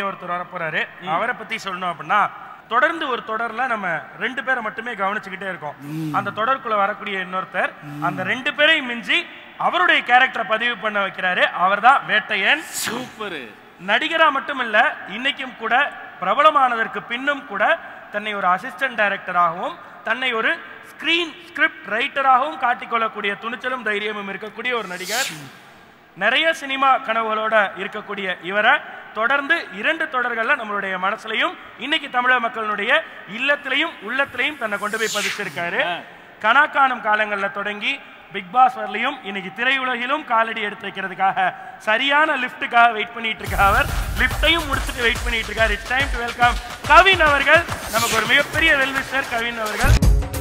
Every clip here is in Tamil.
ஒருத்தர் வரப்போறாரு அவரை பத்தி சொல்லணும் அப்படின்னா தொடர்ந்து ஒரு தொடர்ல நம்ம ரெண்டு பேரை மட்டுமே கவனிச்சுக்கிட்டே இருக்கோம் அந்த தொடருக்குள்ள வரக்கூடிய இன்னொருத்தர் அந்த ரெண்டு பேரையும் மிஞ்சி அவருடைய கேரக்டரை பதிவு பண்ண வைக்கிறாரு அவர்தான் வேட்டையன் சூப்பர் நடிகரா மட்டுமல்ல இன்னைக்கும் கூட பிரபலமானதற்கு பின்னும் கூட தன்னை ஒரு அசிஸ்டன்ட் டைரக்டராகவும் தன்னை ஒரு ஸ்கிரீன் ஸ்கிரிப்ட் ரைட்டராகவும் காட்டிக்கொள்ளக்கூடிய துணிச்சலும் தைரியமும் இருக்கக்கூடிய ஒரு நடிகர் நிறைய சினிமா கனவுகளோட இருக்கக்கூடிய இவரை தொடர்ந்து இரண்டு தொடர்கள்ல நம்மளுடைய மனசுலையும் இன்னைக்கு தமிழக மக்களுடைய இல்லத்திலையும் உள்ளத்திலையும் தன்னை கொண்டு போய் பதிச்சிருக்காரு கணக்காணும் காலங்கள்ல தொடங்கி பிக் பாஸ் வரலையும் இன்னைக்கு திரையுலகிலும் காலடி எடுத்து வைக்கிறதுக்காக சரியான லிஃப்ட்டுக்காக வெயிட் பண்ணிட்டு இருக்க அவர் லிஃப்ட்டையும் முடிச்சுட்டு வெயிட் பண்ணிட்டு இருக்காரு it's time to welcome Kavin அவர்கள் நமக்கு ஒரு மிகப்பெரிய வெல்விஷர் கவின் அவர்கள்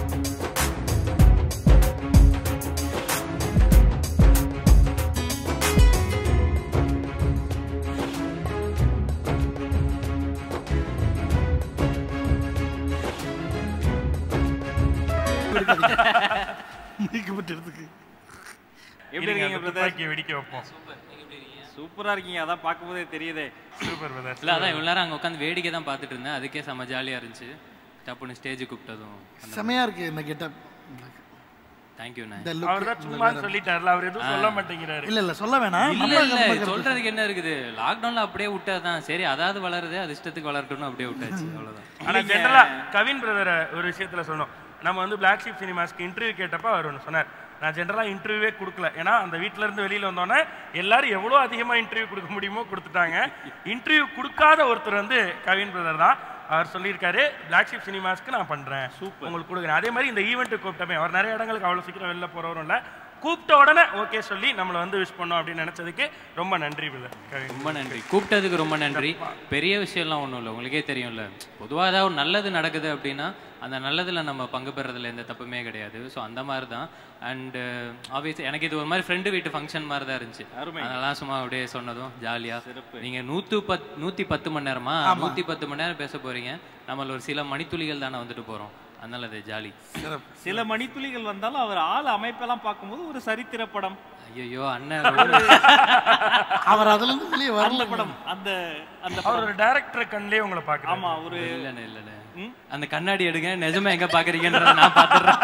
நீக்கப்பட்டிருக்கு எப்படி இருக்கீங்க பிரதர் துப்பாக்கி வெடிக்க வைப்போம் சூப்பரா இருக்கீங்க அதான் பார்க்கும்போதே தெரியுதே சூப்பர் பிரதர் இல்ல அதான் இவ்வளவு நேரம் அங்க உட்காந்து வேடிக்கை தான் பார்த்துட்டு இருந்தேன் அதுக்கே செம்ம ஜாலியா இருந்துச்சு டப்புன்னு ஸ்டேஜ் கூப்பிட்டதும் செமையா இருக்கு இந்த கெட்டப் தேங்க்யூண்ணே இந்த அவர் தான் லுக் சும்மா சொல்லிட்டார்ல அவர் எதுவும் சொல்ல மாட்டேங்கிறாரு இல்ல இல்ல சொல்ல வேணாம் இல்ல நம்ம இல்ல நம்ம சொல்றதுக்கு என்ன இருக்குது லாக்டவுன்ல அப்படியே விட்டதுதான் சரி அதாவது வளருது அது இஷ்டத்துக்கு வளரட்டும்னு அப்படியே விட்டாச்சு அவ்வளவுதான் ஆனா ஜெனரலா கவின் பிரதர் ஒரு விஷயத்துல சொன்னோம் நம்ம வந்து பிளாக் ஷீப் சினிமாஸ்க்கு இன்டர்வியூ கேட்டப்ப அவர் ஒன்று சொன்னார் நான் ஜென்ரலா இன்டர்வியூவே கொடுக்கல ஏன்னா அந்த வீட்ல இருந்து வெளியில வந்தோடனே எல்லாரும் எவ்வளோ அதிகமா இன்டர்வியூ கொடுக்க முடியுமோ கொடுத்துட்டாங்க இன்டர்வியூ கொடுக்காத ஒருத்தர் வந்து கவின் பிரதர் தான் அவர் சொல்லியிருக்காரு பிளாக் ஷீப் சினிமாஸ்க்கு நான் பண்றேன் உங்களுக்கு கொடுக்குறேன் அதே மாதிரி இந்த ஈவெண்ட் கூப்பிட்டமே அவர் நிறைய இடங்களுக்கு அவ்வளோ சீக்கிரம் வெளில போறவரும் இல்லை கூப்பிட்ட உடனே ஓகே சொல்லி நம்மளை வந்து விஷ் பண்ணோம் அப்படின்னு நினைச்சதுக்கு ரொம்ப நன்றி பிரதர் கவின் ரொம்ப நன்றி கூப்பிட்டதுக்கு ரொம்ப நன்றி பெரிய விஷயம்லாம் ஒன்றும் இல்லை உங்களுக்கே தெரியும்ல பொதுவாக ஏதாவது ஒரு நல்லது நடக்குது அப்படின்னா அந்த நல்லதில் நம்ம பங்கு பெறதுல எந்த தப்புமே கிடையாது ஸோ அந்த மாதிரி தான் அண்டு ஆப்வியஸ் எனக்கு இது ஒரு மாதிரி ஃப்ரெண்டு வீட்டு ஃபங்க்ஷன் மாதிரி தான் இருந்துச்சு அதெல்லாம் சும்மா அப்படியே சொன்னதும் ஜாலியாக நீங்கள் நூற்று பத் நூற்றி பத்து மணி நேரமா நூற்றி பத்து மணி நேரம் பேச போகிறீங்க நம்மள ஒரு சில மணித்துளிகள் தானே வந்துட்டு போகிறோம் அதனால அது ஜாலி சில மணித்துளிகள் வந்தாலும் அவர் ஆள் அமைப்பெல்லாம் பார்க்கும்போது ஒரு சரித்திர படம் ஐயோ அண்ணன் ரொம்ப அவர் அதுல இருந்து வெளியே அந்த வரல படம் அந்த அந்த அவர் படம் ஒரு டைரக்டர் கண்ணிலே உங்களை பார்க்குறாரு ஆமா ஒரு இல்லைண்ணே இல்லைண்ணே அந்த கண்ணாடி எடுங்க நிஜமா எங்க பாக்குறீங்கன்றத நான் பாத்துறேன்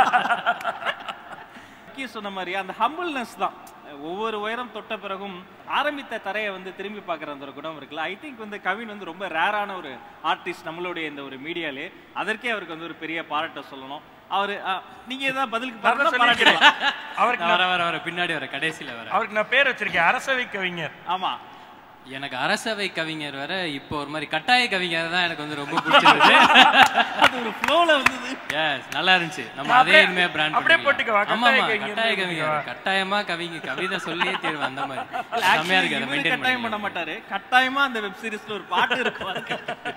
முக்கிய சொன்ன மாதிரி அந்த ஹம்பிள்னஸ் தான் ஒவ்வொரு உயரம் தொட்ட பிறகும் ஆரம்பித்த தரையை வந்து திரும்பி பார்க்குற அந்த ஒரு குணம் இருக்குல்ல ஐ திங்க் வந்து கவின் வந்து ரொம்ப ரேரான ஒரு ஆர்டிஸ்ட் நம்மளுடைய இந்த ஒரு மீடியாலே அதற்கே அவருக்கு வந்து ஒரு பெரிய பாராட்ட சொல்லணும் அவர் நீங்க ஏதாவது பதிலுக்கு நான் தான் பாராட்ட சொல்லிக்கிறேன். பாராட்டலாம். அவருக்கு நான் வர வர வர பின்னாடி வர கடைசியில வர அவருக்கு நான் பேர் வச்சிருக்கேன் அரசவை கவிஞர் ஆமா எனக்கு அரசவை கவிஞர் வர இப்போ ஒரு மாதிரி கட்டாய கவிஞர் தான் எனக்கு வந்து ரொம்ப பிடிச்சிருந்தது அது ஒரு ஃப்ளோல வந்தது எஸ் நல்லா இருந்துச்சு நம்ம நான் அதே அப்படியே- இனிமே பிராண்ட் அப்படியே போட்டுக்கவா? ஆமா கட்டாய ஆமா கவிஞர் கட்டாய போட்டுக்கவா? கவிஞர் கட்டாயமா கவிங்க கவிதை சொல்லியே தீர்வு அந்த மாதிரி இல்ல, செம்மையா actually இருக்கு அதை இவரு மெயின்டைன் கட்டாயம் பண்ண மாட்டாரு கட்டாயமா அந்த வெப் சீரிஸ்ல ஒரு பாட்டு இருக்கும் அதுக்கு.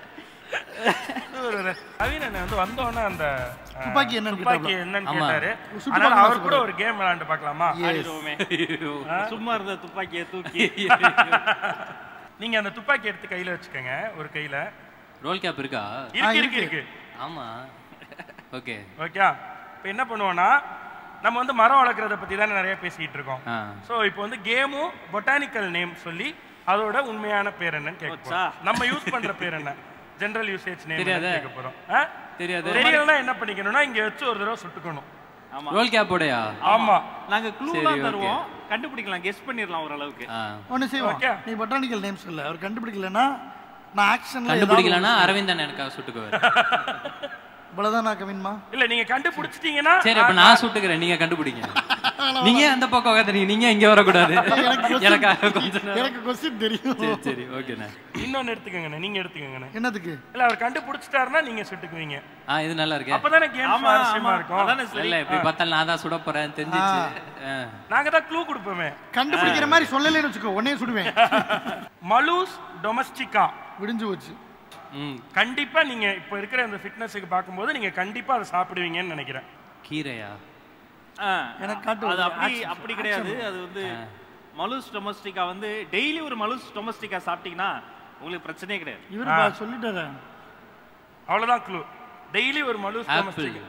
கவின் அண்ணன் வந்து வந்தோடனே அந்த அஹ், துப்பாக்கி என்னன்னு துப்பாக்கி கேட்டாப்ல. என்னன்னு ஆமா. கேட்டாரு சுட்டு அதனால பார்க்கணும் அவர் கூட ஒரு கேம் விளையாண்டு பார்க்கலாமா ஆடிடுவோமே. சும்மா இருந்த துப்பாக்கியை தூக்கி நீங்க அந்த துப்பாக்கி எடுத்து கையில வச்சுக்கோங்க ஒரு கையில ரோல் கேப் இருக்கா இருக்கு இருக்கு இருக்கு ஆமா ஓகே ஓகே இப்போ என்ன பண்ணுவோம்னா நம்ம வந்து மரம் வளர்க்குறத பத்தி தானே நிறைய பேசிட்டு இருக்கோம் ஆ ஸோ இப்போ வந்து கேமும் பொட்டானிக்கல் நேம் சொல்லி அதோட உண்மையான பேர் என்னன்னு கேட்க போச்சா? போறோம் நம்ம யூஸ் பண்ற பேர் என்ன ஜெனரல் யூசேஜ் நேம் தெரியாதே. கேட்க போறோம் ஆ? தெரியாது தெரியலன்னா என்ன பண்ணிக்கணும்னா இங்க வச்சு ஒரு தடவை சுட்டுக்கணும் ஆமா ரோல் கேப்போடையா ஆமா நாங்க க்ளூ சரி, தான் okay. தருவோம் கண்டுபிடிக்கலாம் கெஸ் பண்ணிடலாம் ஓரளவுக்கு ஆ ஒண்ணு செய்வோம் Okay. நீ பொட்டானிக்கல் நேம் சொல்ல அவர் கண்டுபிடிக்கலன்னா நான் ஆக்ஷன்ல கண்டுபிடிக்கலன்னா அரவிந்தன் எனக்காக சுட்டுக்குவார் இவ்வளவுதான் நான் கவின்மா இல்ல நீங்க கண்டுபிடிச்சிட்டீங்கன்னா சரி அப்ப நான் சுட்டுக்கிறேன் நீங்க கண்டுபிடிங்க நீங்க அந்த பக்கம் உட்காந்துறீங்க நீங்க இங்க வரக்கூடாது எனக்கு question- எனக்காக கொஞ்சம் நேரம். எனக்கு கொஸ்டின் தெரியும் சரி சரி ஓகேண்ணே இன்னொன்னு எடுத்துக்கங்கண்ணே நீங்க எடுத்துக்கங்கண்ணே என்னதுக்கு இல்ல அவர் கண்டுபிடிச்சிட்டாருன்னா நீங்க சுட்டுக்குவீங்க ஆ இது நல்லா இருக்கே அப்பதானே கேம் ஆமா சுவாரஸ்யமா ஆமா இருக்கும் அதானே சரி இல்ல இப்படி பார்த்தாலும் நான் தான் சுட போறேன் தெரிஞ்சிச்சு ஆ. நாங்க தான் க்ளூ கொடுப்போமே கண்டுபிடிக்கிற மாதிரி சொல்லலைன்னு வச்சுக்கோ உடனே சுடுவேன் மலூஸ் டொமஸ்டிகா விடிஞ்சு போச்சு ம் கண்டிப்பா நீங்க இப்ப இருக்கிற இந்த ஃபிட்னஸுக்கு பார்க்கும்போது நீங்க கண்டிப்பா அதை சாப்பிடுவீங்கன்னு நினைக்கிறேன் கீரையா ஆ, எனக்கு காட்டு அது ஒரு அப்படி action, அப்படி கிடையாது அது வந்து மலுஸ் டொமஸ்டிகா வந்து டெய்லி ஒரு மலுஸ் டொமஸ்டிகா சாப்பிட்டீங்கன்னா உங்களுக்கு பிரச்சனையே கிடையாது இவரு பா- சொல்லிட்டாரு அவ்வளவுதான் க்ளூ டெய்லி ஒரு மலூஸ் ஆப்பிள் டொமஸ்டிகா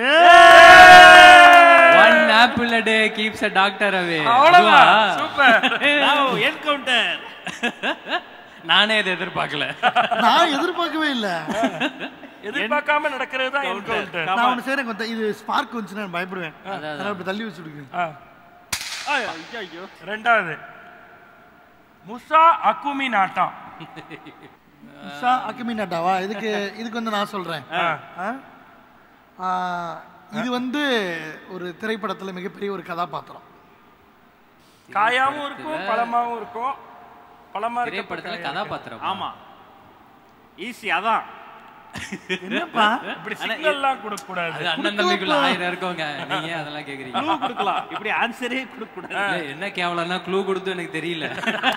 one apple a day keeps a doctor away அவ்வளவுதான் அதுவா? சூப்பர் என்கவுண்டர் நானே இதை எதிர்பார்க்கல நான் எதிர்பார்க்கவே இல்லை எதிர்பார்க்காம நடக்கிறது தான் என்கவுண்டர் நான் ஒன்று செய்கிறேன் கொஞ்சம் இது ஸ்பார்க் வந்துச்சுன்னா நான் பயப்படுவேன் அதனால இப்படி தள்ளி வச்சு விடுக்கிறேன் ஐயோ ஐயோ ரெண்டாவது முசா அக்குமி நாட்டா உஷா அக்கிமி நட்டாவா இதுக்கு இதுக்கு வந்து நான் சொல்கிறேன் இது வந்து ஒரு திரைப்படத்தில் மிகப்பெரிய ஒரு கதாபாத்திரம் காயாவும் இருக்கும் பழமாவும் இருக்கும் பழமா இருக்க திரைப்படத்துல கதாபாத்திரம் ஆமா ஈஸி அதான் என்னப்பா இப்படி சிக்னல்லாம் கொடுக்க கூடாது அது அண்ணன் தம்பிக்குள்ள ஆயிரம் இருக்கவங்க நீங்க ஏன் அதெல்லாம் கேக்குறீங்க க்ளூ கொடுக்கலாம் இப்படி ஆன்சரே கொடுக்க கூடாது இல்ல, என்ன கேவலம்னா க்ளூ கொடுத்து எனக்கு தெரியல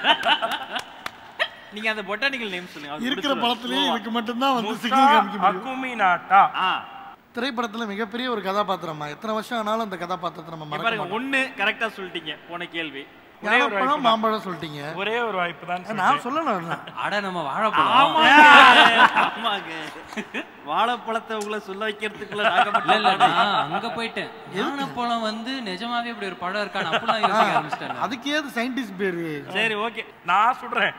நீங்க அந்த பொட்டானிக்கல் நேம் சொல்லுங்க அது இருக்கிற கொடுத்துருவாரு. படத்துலயே இதுக்கு மட்டும்தான் வந்து முசா சிக்னல் காமிக்க முடியும் அக்குமி நாட்டா ஆ திரைப்படத்துல மிகப்பெரிய ஒரு கதாபாத்திரமா எத்தனை வருஷம் ஆனாலும் அந்த கதாபாத்திரத்தை நம்ம இங்க மறக்க பாருங்க மாட்டோம் ஒண்ணு கரெக்டா சொல்லிட்டீங்க போன கேள்வி ஞானப்பழம் மாம்பழம் சொல்லிட்டீங்க ஒரே ஒரு வாய்ப்பு தான் நான் சொல்லணும் அட நம்ம வாழைப்பழம் ஆமாங்க வாழைப்பழத்தை உங்களை சொல்ல வைக்கிறதுக்குள்ள இல்ல நாகப்பட்டினம் இல்ல நான் அங்க போயிட்டேன் ஞானப்பழம் வந்து நிஜமாவே இப்படி ஒரு படம் இருக்கான்னு அப்பெல்லாம் யோசிக்க ஆரம்பிச்சிட்டேன் அதுக்கு ஏது சயின்டிஸ்ட் பேரு சரி ஓகே நான் சொல்றேன்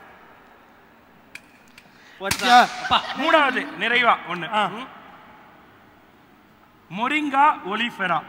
யா, மூணாவது நிறைவா ஒண்ணு ம். மொரிங்கா ஒலிஃபெரா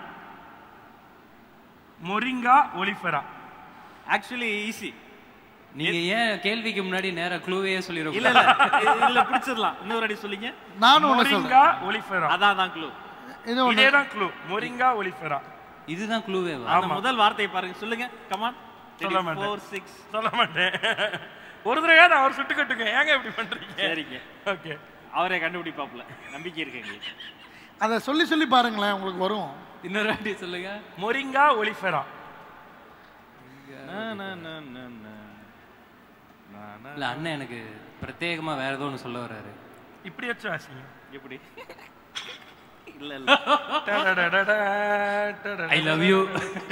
மொரிங்கா ஒலிஃபெரா ஆக்சுவலி ஈஸி நீங்க ஏன் கேள்விக்கு முன்னாடி நேரா க்ளூவே இல்ல சொல்லிருக்கோம் இல்ல இல்ல பிடிச்சிடலாம் இன்னொரு அடி சொல்லிங்க நானும் ஒண்ணு சொல்றேன் மொரிங்கா ஒலிஃபெரா அதான் தான் க்ளூ இது ஒண்ணு இதே தான் க்ளூ மொரிங்கா ஒலிஃபெரா இதுதான் க்ளூவே அந்த முதல் வார்த்தையை பாருங்க சொல்லுங்க கமான் சொல்ல மாட்டேன். ஃபோர் சிக்ஸ் சொல்ல மாட்டேன் ஒரு தடவையாவது அவர் சுட்டு கட்டுங்க ஏங்க இப்படி பண்றீங்க சரிங்க ஓகே அவரே கண்டுபிடிப்பாப்ல நம்பிக்கை இருக்கு எங்களுக்கு அதை சொல்லி சொல்லி பாருங்களேன் உங்களுக்கு வரும் இன்னொரு வாட்டி சொல்லுங்க மொரிங்கா ஒலிஃபெரா நா, நா, நா, நா, நா. நா, நா. இல்ல அண்ணன் எனக்கு பிரத்யேகமா வேற ஏதோ ஒன்று சொல்ல வர்றாரு இப்படி வச்சு வாசிங்க எப்படி இல்ல இல்ல டடடடடா, டடடடா. ஐ லவ் யூ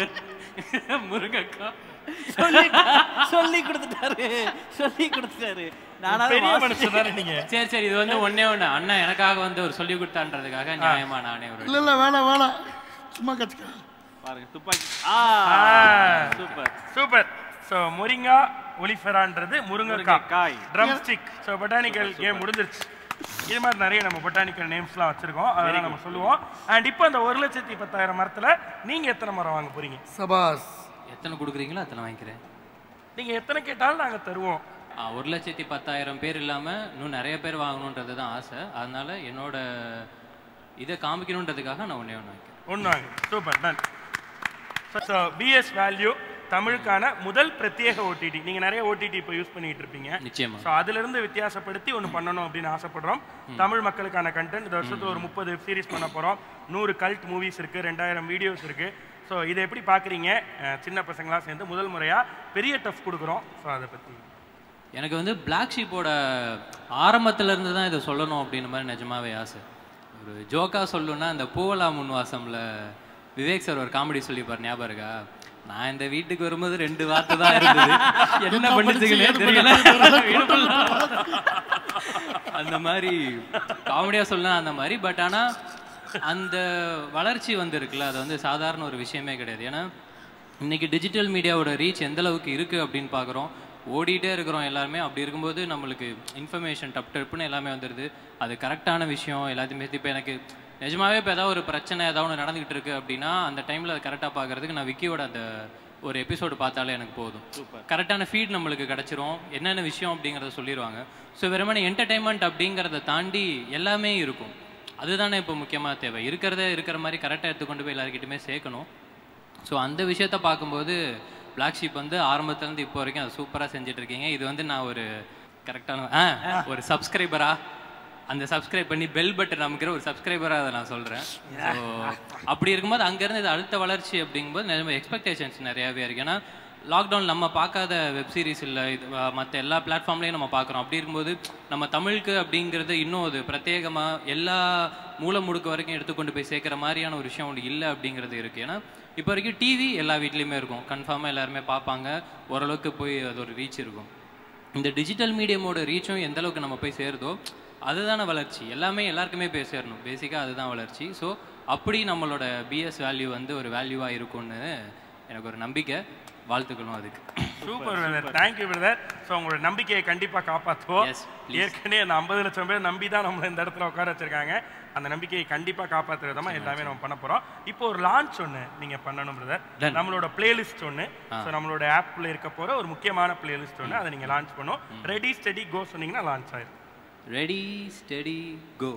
முருகக்கா சொல்லி சொல்லி கொடுத்துட்டாரு சொல்லி கொடுத்துட்டாரு நானா பெரிய வாசி- மனுஷன் தானே நீங்க சரி சரி இது வந்து ஒண்ணே ஒண்ணு அண்ணன் எனக்காக வந்து ஒரு சொல்லி கொடுத்தான்றதுக்காக நியாயமா நானே ஒரு இல்ல இல்ல வேணாம் வேணாம் சும்மா கச்சுக்க பாருங்க துப்பாக்கி ஆ சூப்பர் சூப்பர் சோ மொரிங்கா ஒலிஃபெரான்றது முருங்கைக்காய் முருங்கைக்காய். Drumstick so botanical game முடிஞ்சிருச்சு இது மாதிரி நிறைய நம்ம பொட்டானிக்கல் நேம்ஸ்லாம் வச்சிருக்கோம் அதெல்லாம் நம்ம சொல்லுவோம் அண்ட் இப்போ அந்த ஒரு லட்சத்தி பத்தாயிரம் மரத்துல நீங்க எத்தனை மரம் வாங்க போறீங்க சபாஸ் எத்தனை கொடுக்குறீங்களோ அத்தனை வாங்கிக்கிறேன் நீங்க எத்தனை கேட்டாலும் நாங்க தருவோம் ஆ, ஒரு லட்சத்தி பத்தாயிரம் பேர் இல்லாம இன்னும் நிறைய பேர் வாங்கணுன்றது தான் ஆசை அதனால என்னோட இதை காமிக்கணுன்றதுக்காக நான் ஒண்ணே ஒன்று வாங்கிக்கிறேன் ஒன்று வாங்க super done so B S value தமிழுக்கான முதல் பிரத்யேக ஓடிடி நீங்க நிறைய ஓடிடி இப்போ யூஸ் பண்ணிட்டு இருப்பீங்க நிச்சயமா ஸோ அதிலிருந்து வித்தியாசப்படுத்தி ஒன்று பண்ணணும் அப்படின்னு ஆசைப்படுறோம் தமிழ் மக்களுக்கான கண்டென்ட் இந்த வருஷத்துல ஒரு முப்பது வெப் சீரிஸ் பண்ண போகிறோம் நூறு கல்ட் மூவிஸ் இருக்கு ரெண்டாயிரம் வீடியோஸ் இருக்கு ஸோ இதை எப்படி பார்க்குறீங்க சின்ன பசங்களா சேர்ந்து முதல் முறையா பெரிய டஃப் கொடுக்குறோம் ஸோ அதை பற்றி எனக்கு வந்து பிளாக் ஷீப்போட ஆரம்பத்துல இருந்து தான் இதை சொல்லணும் அப்படின்ற மாதிரி நிஜமாவே ஆசை ஒரு ஜோக்கா சொல்லணும்னா அந்த பூவலா முன்வாசம்ல விவேக் சார் ஒரு காமெடி சொல்லிப்பார் ஞாபகம் இருக்கா நான் இந்த வீட்டுக்கு வரும்போது ரெண்டு வார்த்தை தான் இருந்தது என்ன பண்ணுச்சுங்களே தெரியல அந்த மாதிரி காமெடியா சொல்லலாம் அந்த மாதிரி பட் ஆனா அந்த வளர்ச்சி வந்து இருக்குல்ல அது வந்து சாதாரண ஒரு விஷயமே கிடையாது ஏன்னா இன்னைக்கு டிஜிட்டல் மீடியாவோட ரீச் எந்த அளவுக்கு இருக்கு அப்படின்னு பார்க்குறோம் ஓடிட்டே இருக்கிறோம் எல்லாருமே அப்படி இருக்கும்போது நம்மளுக்கு இன்ஃபர்மேஷன் டப் டப்புன்னு எல்லாமே வந்துடுது அது கரெக்டான விஷயம் எல்லாத்தையுமே இப்போ எனக்கு நிஜமாவே இப்போ ஏதாவது ஒரு பிரச்சனை ஏதாவது ஒன்று நடந்துகிட்டு இருக்கு அப்படின்னா அந்த டைமில் அதை கரெக்டாக பார்க்கறதுக்கு நான் விக்கியோட அந்த ஒரு எபிசோடு பார்த்தாலே எனக்கு போதும் கரெக்டான ஃபீட் நம்மளுக்கு கிடச்சிரும் என்னென்ன விஷயம் அப்படிங்கிறத சொல்லிடுவாங்க ஸோ வெறுமனே என்டர்டைன்மெண்ட் அப்படிங்கிறத தாண்டி எல்லாமே இருக்கும் அதுதானே இப்போ முக்கியமாக தேவை இருக்கிறத இருக்கிற மாதிரி கரெக்டாக எடுத்து கொண்டு போய் எல்லாருக்கிட்டுமே சேர்க்கணும் ஸோ அந்த விஷயத்த பார்க்கும்போது பிளாக் ஷீப் வந்து ஆரம்பத்துலேருந்து இப்போ வரைக்கும் அதை சூப்பராக செஞ்சுட்டு இருக்கீங்க இது வந்து நான் ஒரு கரெக்டான ஆ ஒரு சப்ஸ்கிரைபரா அந்த சப்ஸ்கிரைப் பண்ணி பெல் பட்டன் அமைக்கிற ஒரு சப்ஸ்கிரைபராக அதை நான் சொல்கிறேன் ஸோ அப்படி இருக்கும்போது அங்கேருந்து இது அடுத்த வளர்ச்சி அப்படிங்கும்போது நிறைய எக்ஸ்பெக்டேஷன்ஸ் நிறையாவே இருக்கு ஏன்னா லாக்டவுன் நம்ம பார்க்காத வெப் சீரிஸ் இல்லை இது மற்ற எல்லா பிளாட்ஃபார்ம்லையும் நம்ம பார்க்குறோம் அப்படி இருக்கும்போது நம்ம தமிழுக்கு அப்படிங்கிறது இன்னும் அது பிரத்யேகமாக எல்லா மூல முடுக்கு வரைக்கும் எடுத்துக்கொண்டு போய் சேர்க்குற மாதிரியான ஒரு விஷயம் ஒன்று இல்லை அப்படிங்கிறது இருக்குது ஏன்னா இப்போ வரைக்கும் டிவி எல்லா வீட்லேயுமே இருக்கும் கன்ஃபார்மாக எல்லாருமே பார்ப்பாங்க ஓரளவுக்கு போய் அது ஒரு ரீச் இருக்கும் இந்த டிஜிட்டல் மீடியமோட ரீச்சும் எந்த அளவுக்கு நம்ம போய் சேருதோ அதுதானே வளர்ச்சி எல்லாமே எல்லாருக்குமே போய் சேரணும் பேசிக்காக அதுதான் வளர்ச்சி ஸோ அப்படி நம்மளோட பிஎஸ் வேல்யூ வந்து ஒரு வேல்யூவாக இருக்கும்னு எனக்கு ஒரு நம்பிக்கை வாழ்த்துக்களும் அதுக்கு super brother thank you brother so உங்களோட நம்பிக்கையை கண்டிப்பா காப்பாற்றுவோம் Yes, please. ஏற்கனவே அந்த ஐம்பது லட்சம் பேர் நம்பி தான் நம்மளை இந்த இடத்துல உட்கார வச்சிருக்காங்க அந்த நம்பிக்கையை கண்டிப்பா காப்பாற்றுற விதமா எல்லாமே நம்ம பண்ண போறோம் இப்போ ஒரு லான்ச் ஒன்று நீங்க பண்ணணும் பிரதர் Done. நம்மளோட பிளேலிஸ்ட் ஒன்று ஸோ நம்மளோட ஆப்ல இருக்க போற ஒரு முக்கியமான பிளேலிஸ்ட் ஒன்று அதை நீங்க லான்ச் பண்ணும் ரெடி ஸ்டெடி கோ சொன்னீங்கன்னா லான்ச் ஆயிரும் ரெடி ஸ்டெடி கோ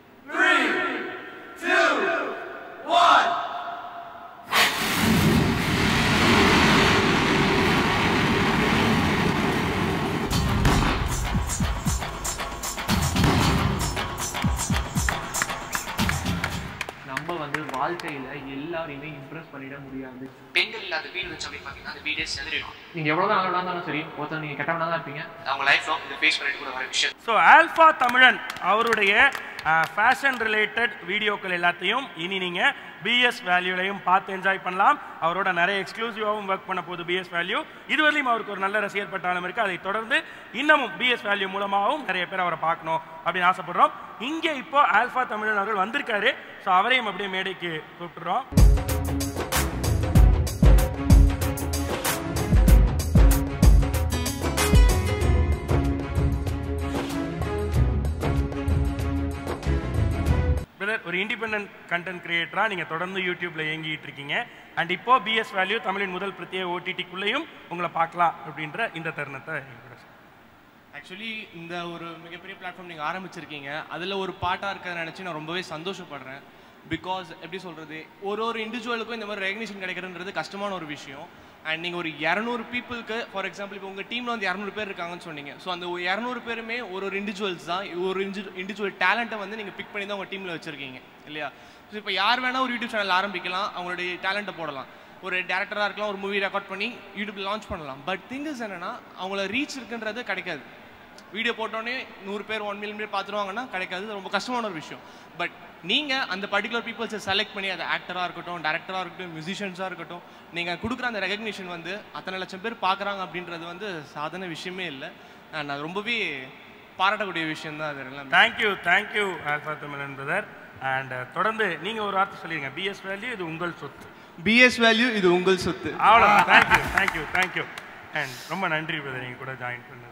நம்ம வந்து வாழ்க்கையில எல்லாரையுமே இம்ப்ரெஸ் பண்ணிட முடியாது பெண்கள் இல்லாத வீடு வச்சு அப்படி பார்த்தீங்கன்னா அந்த வீடே செதறிடும் நீங்க எவ்வளவுதான் நல்லவனா இருந்தாலும் சரி ஒருத்தர் நீங்க கெட்டவனா தான் இருப்பீங்க அவங்க லைஃப் லாங் இதை ஃபேஸ் பண்ணிட்டு கூட வர விஷயம் ஸோ ஆல்ஃபா தமிழன் அவருடைய ஃபேஷன் ரிலேட்டட் வீடியோக்கள் எல்லாத்தையும் இனி நீங்கள் பிஎஸ் வேல்யூலையும் பார்த்து என்ஜாய் பண்ணலாம் அவரோட நிறைய எக்ஸ்க்ளூசிவாகவும் ஒர்க் பண்ண போகுது பிஎஸ் வேல்யூ இதுவரையிலும் அவருக்கு ஒரு நல்ல ரசிகர் பட்டாளம் இருக்குது அதை தொடர்ந்து இன்னமும் பிஎஸ் வேல்யூ மூலமாகவும் நிறைய பேர் அவரை பார்க்கணும் அப்படின்னு ஆசைப்படுறோம் இங்கே இப்போ ஆல்ஃபா தமிழன் அவர்கள் வந்திருக்காரு ஸோ அவரையும் அப்படியே மேடைக்கு கூப்பிட்டுறோம் பிரதர் ஒரு இண்டிபெண்டன்ட் கண்டென்ட் கிரியேட்டராக நீங்கள் தொடர்ந்து யூடியூப்ல இயங்கிட்டு இருக்கீங்க அண்ட் இப்போ பிஎஸ் வேல்யூ தமிழின் முதல் பிரத்யேக ஓடிடிக்குள்ளேயும் உங்களை பார்க்கலாம் அப்படின்ற இந்த தருணத்தை என் கூட சொல்லுங்க. ஆக்சுவலி இந்த ஒரு மிகப்பெரிய பிளாட்ஃபார்ம் நீங்கள் ஆரம்பிச்சிருக்கீங்க அதில் ஒரு பாட்டாக இருக்கிறத நினச்சி நான் ரொம்பவே சந்தோஷப்படுறேன் பிகாஸ் எப்படி சொல்கிறது ஒரு ஒரு இண்டிவிஜுவலுக்கும் இந்த மாதிரி ரெகக்னிஷன் கிடைக்கிறதுன்றது கஷ்டமான ஒரு விஷயம் அண்ட் நீங்கள் ஒரு இரநூறு பீப்புளுக்கு ஃபார் எக்ஸாம்பிள் இப்போ உங்கள் டீமில் வந்து இரநூறு பேர் இருக்காங்கன்னு சொன்னீங்க ஸோ அந்த இரநூறு பேருமே ஒரு ஒரு இண்டிவிஜுவல்ஸ் தான் ஒரு இண்டிவிஜுவல் டேலண்ட்டை வந்து நீங்கள் பிக் பண்ணி தான் உங்கள் டீமில் வச்சுருக்கீங்க இல்லையா ஸோ இப்போ யார் வேணால் ஒரு யூடியூப் சேனல் ஆரம்பிக்கலாம் அவங்களுடைய டேலண்ட்டை போடலாம் ஒரு டேரக்டராக இருக்கலாம் ஒரு மூவி ரெக்கார்ட் பண்ணி யூடியூப்ல லான்ச் பண்ணலாம் பட் திங்ஸ் என்னன்னா அவங்கள ரீச் இருக்குன்றது கிடைக்காது வீடியோ போட்டோன்னே நூறு பேர் ஒன் மில்லியன் பேர் பார்த்துருவாங்கன்னா கிடைக்காது இது ரொம்ப கஷ்டமான ஒரு விஷயம் பட் நீங்கள் அந்த பர்டிகுலர் பீப்புள்ஸை செலக்ட் பண்ணி அது ஆக்டராக இருக்கட்டும் டேரக்டராக இருக்கட்டும் மியூசிஷியன்ஸாக இருக்கட்டும் நீங்கள் கொடுக்குற அந்த ரெகக்னிஷன் வந்து அத்தனை லட்சம் பேர் பார்க்குறாங்க அப்படின்றது வந்து சாதாரண விஷயமே இல்லை நான் அது ரொம்பவே பாராட்டக்கூடிய விஷயம் தான் அது எல்லாமே thank you thank you Alpha Tamizhan brother and தொடர்ந்து நீங்கள் ஒரு வார்த்தை சொல்லிடுங்க பிஎஸ் வேல்யூ இது உங்கள் சொத்து பிஎஸ் வேல்யூ இது உங்கள் சொத்து அவ்வளோ தேங்க்யூ தேங்க்யூ தேங்க்யூ அண்ட் ரொம்ப நன்றி பிரதர் நீங்கள் கூட ஜாயின் பண்ணதுக்கு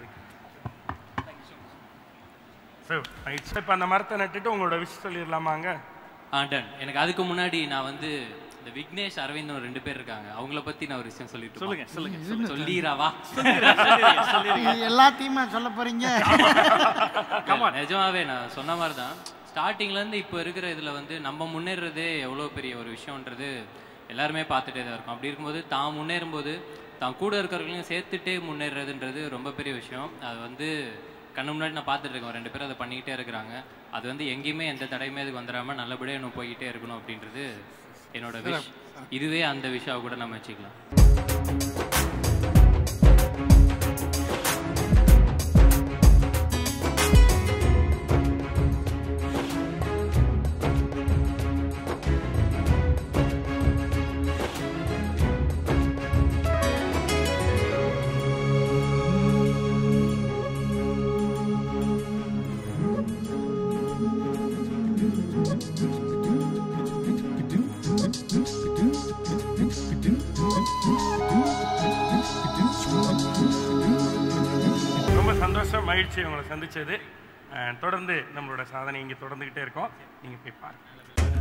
ஸோ இப்போ அந்த மரத்தை நட்டுட்டு உங்களோட விஷ் சொல்லிடலாமாங்க ஆ டன் எனக்கு அதுக்கு முன்னாடி நான் வந்து இந்த விக்னேஷ் அரவிந்த் ரெண்டு பேர் இருக்காங்க அவங்கள பத்தி நான் ஒரு விஷயம் சொல்லிட்டு சொல்லுங்க, சொல்லுங்க, சொல்லுங்க சொல்லிடுறாவா இது எல்லாத்தையுமே சொல்ல போறீங்க இல்ல, நிஜமாவே நான் சொன்ன மாதிரி தான் ஸ்டார்டிங்ல இருந்து இப்போ இருக்கிற இதுல வந்து நம்ம முன்னேறதே எவ்வளோ பெரிய ஒரு விஷயம்ன்றது எல்லாருமே பார்த்துட்டே தான் இருக்கும் அப்படி இருக்கும்போது தான் முன்னேறும்போது தான் கூட இருக்கிறவங்களையும் சேர்த்துட்டே முன்னேறதுன்றது ரொம்ப பெரிய விஷயம் அது வந்து கண்ணு முன்னாடி நான் பார்த்துட்டு இருக்கேன் ரெண்டு பேரும் அதை பண்ணிக்கிட்டே இருக்கிறாங்க அது வந்து எங்கேயுமே எந்த தடையுமே அதுக்கு வந்துடாம நல்லபடியாக இன்னும் போய்கிட்டே இருக்கணும் அப்படின்றது என்னோட விஷ் இதுவே அந்த விஷயம் கூட நம்ம வச்சுக்கலாம் ரொம்ப சந்தோஷம் மகிழ்ச்சி உங்களை சந்திச்சது அஹ் தொடர்ந்து நம்மளோட சாதனை இங்கே தொடர்ந்துக்கிட்டே இருக்கோம் நீங்கள் போய் பாருங்க